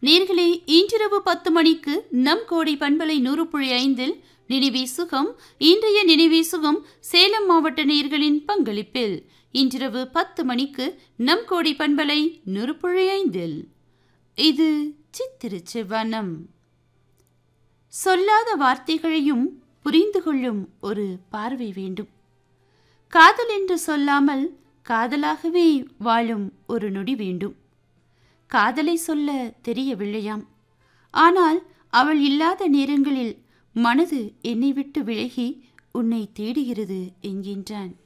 நேர்களே இன்றிரவு பத்து மணிக்கு நம் கோடி பண்பலை நூறு புள்ளி ஐந்தில் நினைவே சுகம் இன்றைய நினைவே சுகம் சேலம் மாவட்ட நேர்களின் பங்களிப்பில் இன்றிரவு பத்து மணிக்கு நம் கோடி பண்பலை நூறு புள்ளி ஐந்தில் இது சித்திருச்சு வனம் சொல்லாத வார்த்தைகளையும் புரிந்து கொள்ளும் ஒரு பார்வை வேண்டும் காதல் என்று சொல்லாமல் காதலாகவே வாழும் ஒரு நொடி வேண்டும் காதலை சொல்ல தெரியவில்லையாம் ஆனால் அவள் இல்லாத நேரங்களில் மனது என்னை விட்டு விலகி உன்னை தேடுகிறது என்கின்றான்